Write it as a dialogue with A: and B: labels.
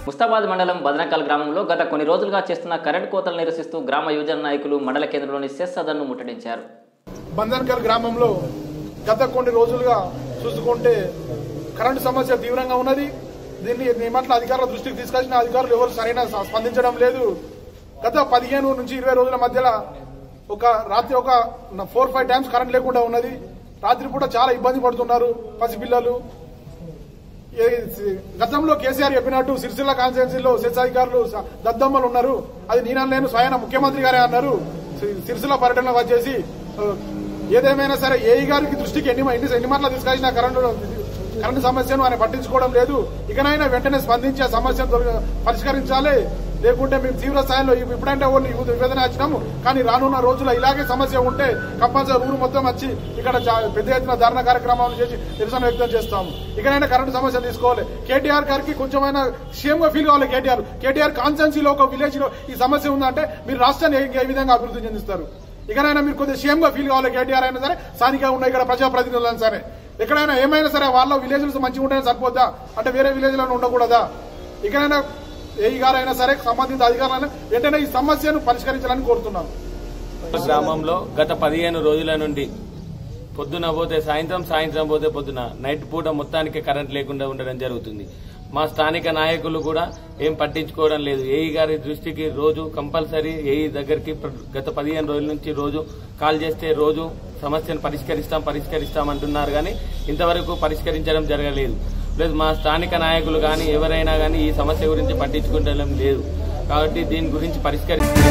A: ముస్తాబాద్ మండలం బదనకల్ గ్రామంలో గత కొన్ని రోజులుగా చేస్తున్న కరెంట్ కోతలు నిరసిస్తూ గ్రామ యువజన నాయకులు మండల కేంద్రంలోని సెస్ సదన్ను ముట్టడించారు
B: బంధన్కల్ గ్రామంలో గత కొన్ని రోజులుగా చూసుకుంటే కరెంటు సమస్య తీవ్రంగా ఉన్నది దీన్ని నిమట్ల అధికారుల దృష్టికి తీసుకొచ్చిన అధికారులు ఎవరు సరైన స- స్పందించడం లేదు గత పదిహేను నుంచి ఇరవై రోజుల మధ్యలో ఒక రాత్రి ఒక ఫోర్ ఫైవ్ టైమ్స్ కరెంట్ లేకుండా ఉన్నది రాత్రి పూట చాలా ఇబ్బంది పడుతున్నారు పసిపిల్లలు ఏ- సి- గతంలో కేసీఆర్ చెప్పినట్టు సిరిసిల్ల కాన్స్టిట్యున్సీలో సెస్ అధికారులు స- దద్దమ్మలు ఉన్నారు అది నేన నేను స్వయం ముఖ్యమంత్రి గారే అన్నారు సి- సిరిసిల్ల పర్యటన వచ్చేసి ఆ, ఏదేమైనా సరే ఏఈ గారికి దృష్టికి ఎన్ని ఎన్ని ఎన్ని మాటలు తీసుకొచ్చినా కరెంటు కరెంటు సమస్యను ఆయన పట్టించుకోవడం లేదు ఇకనైనా వెంటనే స్పందించి ఆ సమస్యను తొలగ- పరిష్కరించాలి లేకుంటే మేము తీవ్ర స్థాయిలో ఇప్పు- ఇప్పుడంటే ఓన్లీ నివేదన వచ్చినాము కానీ రానున్న రోజుల్లో ఇలాగే సమస్య ఉంటే కంపల్సరీ ఊరు మొత్తం వచ్చి ఇక్కడ చా- పెద్ద ఎత్తున ధర్నా కార్యక్రమాలు చేసి నిరసన వ్యక్తం చేస్తాము ఇకనైనా కరెంటు సమస్య తీసుకోవాలి కేటీఆర్ గారికి కొంచెమైనా సీఎం గా ఫీల్ కావాలి కేటీఆర్ కేటీఆర్ కాన్స్టెన్సీలో ఒక విలేజ్ లో ఈ సమస్య ఉందంటే మీరు రాష్ట్రాన్ని ఏ- ఏ విధంగా అభివృద్ధి చెందిస్తారు ఇకనైనా మీరు కొద్దిగా సీఎం గా ఫీల్ కావాలి కేటీఆర్ అయినా సరే స్థానికంగా ఉన్న ఇక్కడ ప్రజాప్రతినిధులైనా సరే ఎక్కడైనా ఏమైనా సరే వాళ్ళ విలేజ్లు మంచిగా ఉంటేనే సరిపోద్దా అంటే వేరే విలేజ్ లో ఉండకూడదా ఇకనైనా ఏ గారైనా సరే సంబంధిత అధికారులను వెంటనే ఈ సమస్యను పరిష్కరించాలని కోరుతున్నాను
C: గ్రామంలో గత పదిహేను రోజుల నుండి పొద్దున పోతే సాయంత్రం సాయంత్రం పోతే పొద్దున నైట్ పూట మొత్తానికి కరెంట్ లేకుండా ఉండడం జరుగుతుంది మా స్థానిక నాయకులు కూడా ఏం పట్టించుకోవడం లేదు ఏఈ గారి దృష్టికి రోజు కంపల్సరీ ఏఈ దగ్గరికి ప్ర- గత పదిహేను రోజుల నుంచి రోజు కాల్ చేస్తే రోజు సమస్యను పరిష్కరిస్తాం పరిష్కరిస్తాం అంటున్నారు కానీ ఇంతవరకు పరిష్కరించడం జరగలేదు ప్లస్ మా స్థానిక నాయకులు కానీ ఎవరైనా కానీ ఈ సమస్య గురించి పట్టించుకోవడం లేదు కాబట్టి దీని గురించి పరిష్కరి